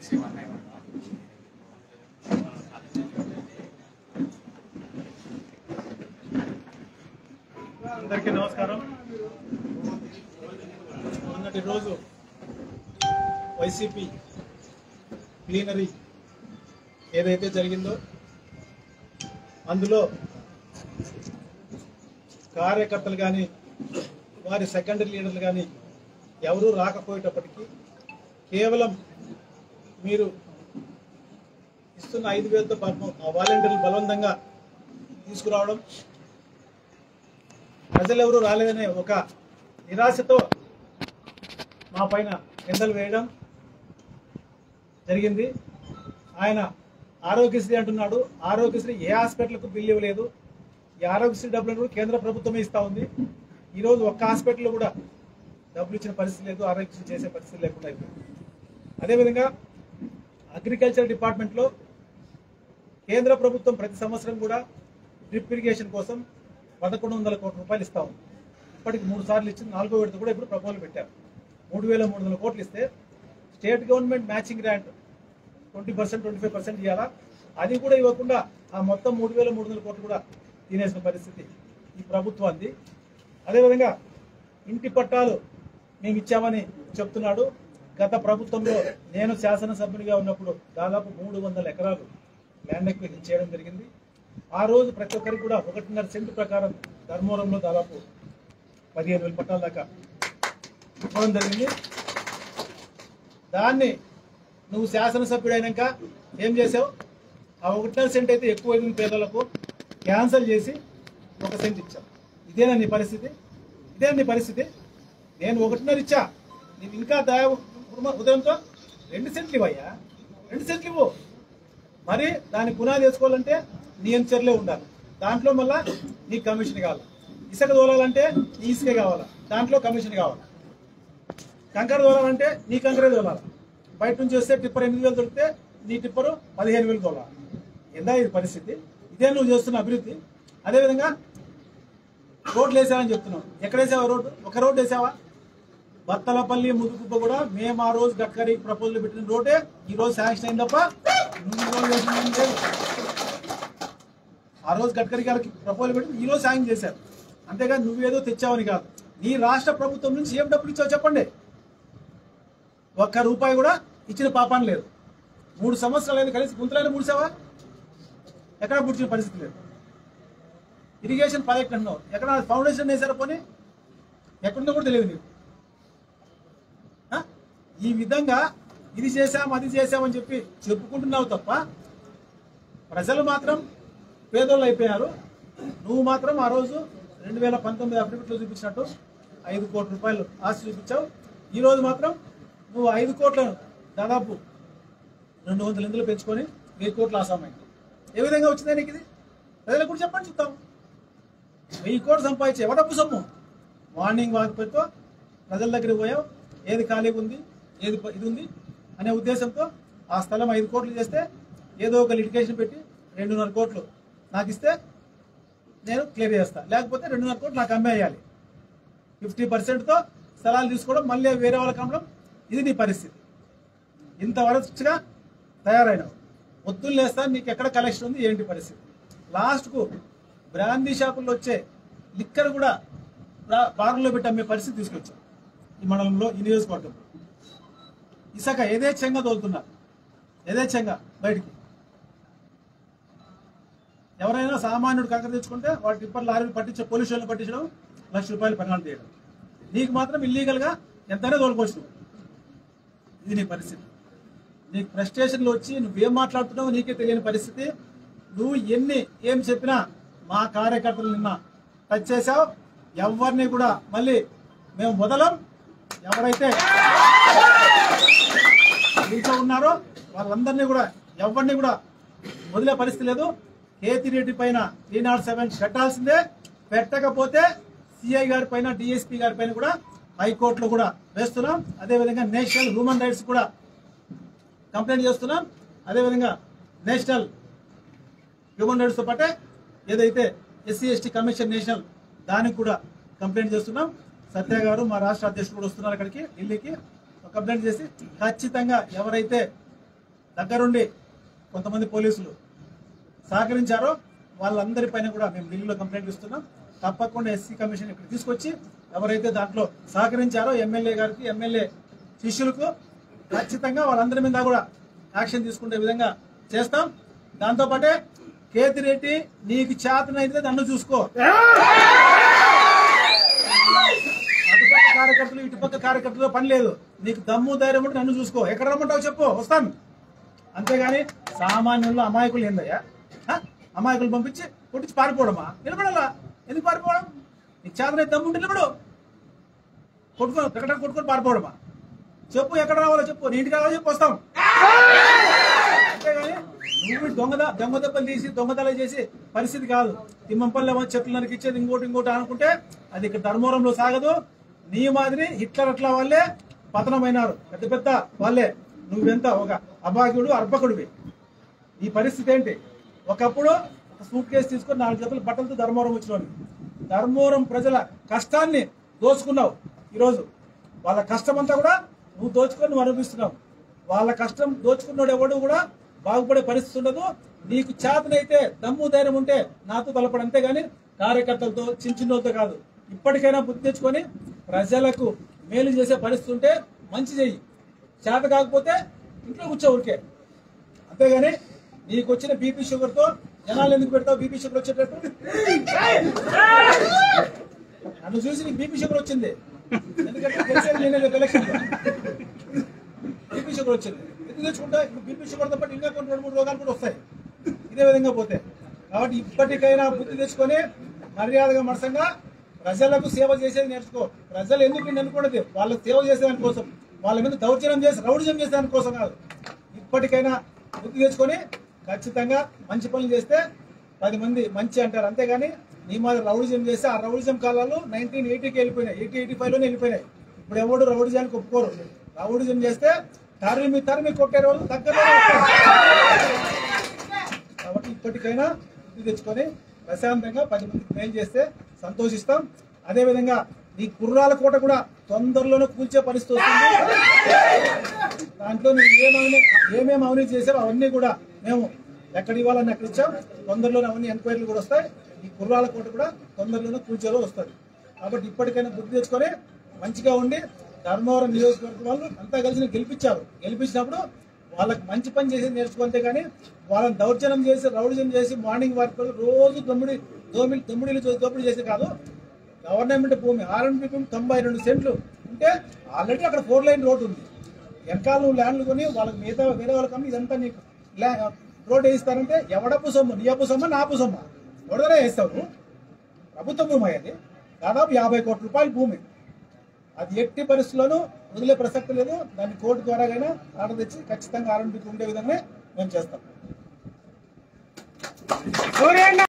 అందరికీ నమస్కారం మొన్నటి రోజు వైసీపీ ప్లీనరీ ఏదైతే జరిగిందో అందులో కార్యకర్తలు కానీ వారి సెకండరీ లీడర్లు కానీ ఎవరూ రాకపోయేటప్పటికీ కేవలం మీరు ఇస్తున్న ఐదు వేలతో పాపం ఆ వాలంటీర్లు బలవంతంగా తీసుకురావడం ప్రజలు ఎవరు రాలేదనే ఒక నిరాశతో మా పైన నిందలు వేయడం జరిగింది ఆయన ఆరోగ్యశ్రీ అంటున్నాడు ఆరోగ్యశ్రీ ఏ హాస్పిటల్కు బిల్లు ఇవ్వలేదు ఈ ఆరోగ్యశ్రీ డబ్బులను కూడా కేంద్ర ప్రభుత్వమే ఇస్తా ఉంది ఈరోజు ఒక్క హాస్పిటల్లో కూడా డబ్బులు ఇచ్చిన పరిస్థితి లేదు ఆరోగ్యశ్రీ చేసే పరిస్థితి లేకుండా అయిపోయింది అదేవిధంగా అగ్రికల్చర్ డిపార్ట్మెంట్లో కేంద్ర ప్రభుత్వం ప్రతి సంవత్సరం కూడా డ్రిప్ ఇరిగేషన్ కోసం పదకొండు వందల కోట్ల రూపాయలు ఇస్తా ఉంది ఇప్పటికి మూడు సార్లు ఇచ్చి నాలుగో విడత కూడా ఇప్పుడు ప్రపోజల్ పెట్టారు మూడు వేల మూడు వందల కోట్లు ఇస్తే state government matching grant twenty percent twenty five percent ఇవ్వాలా అది కూడా ఇవ్వకుండా ఆ మొత్తం మూడు వేల మూడు వందల కోట్లు కూడా తినేసిన పరిస్థితి ఈ ప్రభుత్వాన్ని అదేవిధంగా ఇంటి పట్టాలు మేము ఇచ్చామని చెప్తున్నాడు గత ప్రభుత్వంలో నేను శాసనసభ్యునిగా ఉన్నప్పుడు దాదాపు మూడు వందల ఎకరాలు ల్యాండ్ ఎక్విజిషన్ చేయడం జరిగింది ఆ రోజు ప్రతి ఒక్కరికి కూడా ఒకటిన్నర సెంటు ప్రకారం ధర్మవరంలో దాదాపు పదిహేను వేల పట్టాల దాకా ఇవ్వడం జరిగింది దాన్ని నువ్వు శాసనసభ్యుడైనాక ఏం చేసావు ఆ ఒకటిన్నర సెంట్ అయితే ఎక్కువ అయిన పేదలకు క్యాన్సిల్ చేసి ఒక సెంట్ ఇచ్చావు ఇదేనా నీ పరిస్థితి ఇదే నీ పరిస్థితి నేను ఒకటిన్నర ఇచ్చా నీవు ఇంకా దయ ఉదయంతో రెండు సెంట్లు ఇవ్వయ్యా రెండు సెంట్లు ఇవ్వు మరి దాని పునాది వేసుకోవాలంటే నీ అనుచరులే ఉండాలి దాంట్లో మళ్ళా నీకు కమిషన్ కావాలి ఇసుక తోలాలంటే నీ ఇసుకే కావాలా దాంట్లో కమిషన్ కావాలి కంకర తోలాలంటే నీ కంకరే తోలాలి బయట నుంచి వస్తే టిప్పర్ ఎనిమిది వేలు దొరికితే నీ టిప్పరు పదిహేను వేలు తోలాలి ఎందా ఇది పరిస్థితి ఇదే నువ్వు చేస్తున్న అభివృద్ధి అదేవిధంగా రోడ్లు వేసావని చెప్తున్నావు ఎక్కడ వేసావా రోడ్డు ఒక రోడ్డు వేసావా బత్తలపల్లి ముదుగుప్ప కూడా మేము ఆ రోజు గడ్కరీ ప్రపోజల్ పెట్టిన రోడ్డే ఈ రోజు శాంక్షన్ అయింది తప్ప నువ్వు ఈ రోజు వేసింది లేదు. ఆ రోజు గడ్కరీ గారికి ప్రపోజల్ పెట్టి ఈ రోజు శాంక్షన్ చేశారు అంతేగాని నువ్వేదో తెచ్చావని కాదు నీ రాష్ట్ర ప్రభుత్వం నుంచి ఏం డబ్బులు ఇచ్చావు చెప్పండి ఒక్క రూపాయి కూడా ఇచ్చిన పాపాన్ని లేదు మూడు సంవత్సరాలు అయితే కలిసి గుంతలైన ముడిసావా ఎక్కడ పుడిచిన పరిస్థితి లేదు ఇరిగేషన్ ప్రాజెక్ట్ అంటున్నావు ఎక్కడ ఫౌండేషన్ వేసారా పోనీ ఎక్కడుందో కూడా తెలియదు నీకు ఆ? ఈ విధంగా ఇది చేశాం అది చేశామని చెప్పి చెప్పుకుంటున్నావు తప్ప ప్రజలు మాత్రం పేదోళ్ళు అయిపోయారు నువ్వు మాత్రం ఆ రోజు రెండు వేల పంతొమ్మిది అఫిడవిట్లో చూపించినట్టు ఐదు కోట్ల రూపాయలు ఆస్తి చూపించావు ఈ రోజు మాత్రం నువ్వు ఐదు కోట్లను దాదాపు రెండు వందల ఇందులు పెంచుకొని వెయ్యి కోట్లు ఆసామైంది ఏ విధంగా వచ్చిందా నీకు ఇది ప్రజలకు కూడా చెప్పండి చూద్దాం వెయ్యి కోట్లు సంపాదించే ఎవడప్పు సొమ్ము మార్నింగ్ వాక్ పెట్టుకో ప్రజల దగ్గరికి పోయావు ఏది ఖాళీగా ఉంది ఏది ప- ఇది ఉంది అనే ఉద్దేశంతో ఆ స్థలం ఐదు కోట్లు చేస్తే ఏదో ఒక లిటికేషన్ పెట్టి రెండున్నర కోట్లు నాకు ఇస్తే నేను క్లియర్ చేస్తా లేకపోతే రెండున్నర కోట్లు నాకు అమ్మేయాలి ఫిఫ్టీ పర్సెంట్తో స్థలాలు తీసుకోవడం మళ్ళీ వేరే వాళ్ళకి అమ్మడం ఇది నీ పరిస్థితి ఇంత వరచుగా తయారైనావు పొద్దున్న లేస్తా నీకు ఎక్కడ కలెక్షన్ ఉంది ఏంటి పరిస్థితి లాస్ట్కు బ్రాందీ షాపుల్లో వచ్చే లిక్కర్ కూడా బా- బార్లో పెట్టి అమ్మే పరిస్థితి తీసుకొచ్చాం ఈ మండలంలో ఈ నియోజకవర్గంలో ఇసుక యథేచ్ఛంగా తోలుతున్నారు యథేచ్ఛంగా బయటికి ఎవరైనా సామాన్యుడు కంకర తెచ్చుకుంటే వాటి టిప్పర్ లారీలు పట్టించే పోలీసు వాళ్ళని పట్టించడం లక్ష రూపాయలు పెనాల్టీ చేయడం నీకు మాత్రం ఇల్లీగల్ గా ఎంతైనా తోలుకోవచ్చు నువ్వు. ఇది నీ పరిస్థితి నీకు ఫ్రస్ట్రేషన్లు వచ్చి నువ్వేం మాట్లాడుతున్నావు నీకే తెలియని పరిస్థితి నువ్వు ఎన్ని ఏం చెప్పినా మా కార్యకర్తలు నిన్న టచ్ చేశావు ఎవరిని కూడా మళ్ళీ మేము వదలం ఎవరైతే ఇంట్లో ఉన్నారో వాళ్ళందరినీ కూడా ఎవరిని కూడా వదిలే పరిస్థితి లేదు కేతిరెడ్డి పైన త్రీ నాట్ సెవెన్ పెట్టాల్సిందే పెట్టకపోతే సిఐ గారి పైన డిఎస్పీ గారి పైన కూడా హైకోర్టులో కూడా వేస్తున్నాం అదేవిధంగా నేషనల్ హ్యూమన్ రైట్స్ కూడా కంప్లైంట్ చేస్తున్నాం అదేవిధంగా నేషనల్ హ్యూమన్ రైట్స్తో పాటే ఏదైతే ఎస్సీ ఎస్టీ కమిషన్ నేషనల్ దానికి కూడా కంప్లైంట్ చేస్తున్నాం సత్య గారు మా రాష్ట్ర అధ్యక్షుడు కూడా వస్తున్నారు అక్కడికి ఢిల్లీకి ఒక కంప్లైంట్ చేసి ఖచ్చితంగా ఎవరైతే దగ్గరుండి కొంతమంది పోలీసులు సహకరించారో వాళ్ళందరి పైన కూడా మేము ఢిల్లీలో కంప్లైంట్ ఇస్తున్నాం తప్పకుండా ఎస్సీ కమిషన్ ఇక్కడ తీసుకొచ్చి ఎవరైతే దాంట్లో సహకరించారో ఎమ్మెల్యే గారికి ఎమ్మెల్యే శిష్యులకు ఖచ్చితంగా వాళ్ళందరి మీద కూడా యాక్షన్ తీసుకునే విధంగా చేస్తాం దాంతో పాటే కేతిరెడ్డి నీకు చేతనైతే నన్ను చూసుకో అటుపక్క కార్యకర్తలు ఇటుపక్క కార్యకర్తలు పని లేదు నీకు దమ్ము ధైర్యం ఉంటే నన్ను చూసుకో ఎక్కడ రమ్మంటావు చెప్పు వస్తాను అంతేగాని సామాన్యుల్లో అమాయకులు ఏందయ్యా ఆ? అమాయకులు పంపించి కొట్టించి పారిపోవడమా నిలబడాలా ఎందుకు పారిపోవడం నీకు చేతనైతే దమ్ము ఉంటే నిలబడు కొట్టుకో ఎక్కడ కొట్టుకొని పారిపోవడమా చెప్పు ఎక్కడ రావాలో చెప్పు నీ ఇంటికి రావాలో చెప్పు వస్తాం అంతేగాని నువ్వు దొంగ దొంగ దెబ్బలు తీసి దొంగతలు చేసి పరిస్థితి కాదు తిమ్మంపల్లి ఏమో చెట్లు నరికిచ్చేది ఇంకోటి ఇంకోటి అనుకుంటే అది ఇక్కడ ధర్మవరంలో సాగదు నీ మాదిరి హిట్లర్ అట్లా వాళ్ళే పతనమైనారు పెద్ద పెద్ద వాళ్ళే నువ్వెంత ఒక అభాగ్యుడు అర్భకుడివి ఈ పరిస్థితి ఏంటి ఒకప్పుడు ఒక సూట్ కేసు తీసుకొని నాలుగు జతల బట్టలతో ధర్మవరం వచ్చినోని ధర్మవరం ప్రజల కష్టాన్ని దోచుకున్నావు ఈరోజు వాళ్ళ కష్టం అంతా కూడా నువ్వు దోచుకొని నువ్వు అనుభవిస్తున్నావు వాళ్ళ కష్టం దోచుకున్నాడు ఎవడు కూడా బాగుపడే పరిస్థితి ఉండదు నీకు చేతనైతే దమ్ము ధైర్యం ఉంటే నాతో తలపడు అంతేగాని కార్యకర్తలతో చిన్న చిన్నతో కాదు ఇప్పటికైనా బుద్ధి తెచ్చుకొని ప్రజలకు మేలు చేసే పరిస్థితి ఉంటే మంచి చెయ్యి చేత కాకపోతే ఇంట్లో కూర్చో ఊరికే అంతేగాని నీకు వచ్చిన బీపీ షుగర్ తో జనాలు ఎందుకు పెడతావు బీపీ షుగర్ వచ్చేటట్టు నన్ను చూసి నీకు బీపీ షుగర్ వచ్చింది ఎందుకంటే తెలిసేది నేనే రేపు ఎలక్షన్ బీపీ షుగర్ వచ్చింది ఎందుకు తెచ్చుకుంటా ఇప్పుడు బీపీ షుగర్ తో పాటు ఇంకా కొన్ని రెండు మూడు రోగాలు కూడా వస్తాయి ఇదే విధంగా పోతే కాబట్టి ఇప్పటికైనా బుద్ధి తెచ్చుకొని మర్యాదగా మనసంగా ప్రజలకు సేవ చేసేది నేర్చుకో ప్రజలు ఎందుకు నిన్ను అనుకున్నది వాళ్ళకి సేవ చేసేదాని కోసం వాళ్ళ మీద దౌర్జన్యం చేసి రౌడిజం చేసేదాని కోసం కాదు ఇప్పటికైనా బుద్ధి తెచ్చుకొని ఖచ్చితంగా మంచి పనులు చేస్తే పది మంది మంచి అంటారు అంతేగాని నీ మాది రౌడిజం చేస్తే ఆ రౌడిజం కాలాలు నైన్టీన్ ఎయిటీకి వెళ్ళిపోయినాయి ఎయిటీ ఎయిటీ ఫైవ్ లోనే వెళ్ళిపోయినాయి ఇప్పుడు ఎవడు రౌడిజానికి ఒప్పుకోరు రౌడిజం చేస్తే తరిమి తరిమి కొట్టే రోజు దగ్గరలోనే వస్తాయి. కాబట్టి ఇప్పటికైనా బుద్ధి తెచ్చుకొని ప్రశాంతంగా పది మందికి మేలు చేస్తే సంతోషిస్తాం అదేవిధంగా నీ కుర్రాల కోట కూడా తొందరలోనే కూల్చే పరిస్థితి వస్తుంది దాంట్లో నువ్వు ఏమని ఏమేమి అవినీతి చేసావో అవన్నీ కూడా మేము ఎక్కడ ఇవ్వాలని అక్కడ ఇచ్చాం తొందరలోనే అవన్నీ ఎంక్వైరీలు కూడా వస్తాయి ఈ కుర్రాల కోట కూడా తొందరలోనే కూల్చేలో వస్తుంది కాబట్టి ఇప్పటికైనా బుద్ధి తెచ్చుకొని మంచిగా ఉండి ధర్మవరం నియోజకవర్గం వాళ్ళు అంతా కలిసి నీకు గెలిపించారు గెలిపించినప్పుడు వాళ్ళకి మంచి పని చేసి నేర్చుకుంటే కానీ వాళ్ళని దౌర్జన్యం చేసి రౌడిజం చేసి మార్నింగ్ వర్క్ రోజు దమ్ముడి దోమిడి దమ్ముడిలు దోపిడీ చేసి కాదు గవర్నమెంట్ భూమి ఆర్ఎండ్బి భూమి తొంభై రెండు సెంట్లు ఉంటే ఆల్రెడీ అక్కడ ఫోర్ లైన్ రోడ్ ఉంది వెనకాల నువ్వు ల్యాండ్లు కొని వాళ్ళకి మిగతా వేరే వాళ్ళకి అమ్మి ఇదంతా నీకు ల్యా- రోడ్ వేయిస్తారంటే ఎవడప్పు సొమ్ము నీ అప్పు సొమ్మ నా అప్పు సొమ్మ ఎవడనే వేస్తావు నువ్వు? ప్రభుత్వ భూమి అది దాదాపు యాభై కోట్ల రూపాయల భూమి అది ఎట్టి పరిస్థితుల్లోనూ వదిలే ప్రసక్తి లేదు దాన్ని కోర్టు ద్వారా అయినా ఆర్డర్ తెచ్చి ఖచ్చితంగా ఆర్ఎండ్బికి ఉండే విధంగా మేము చేస్తాం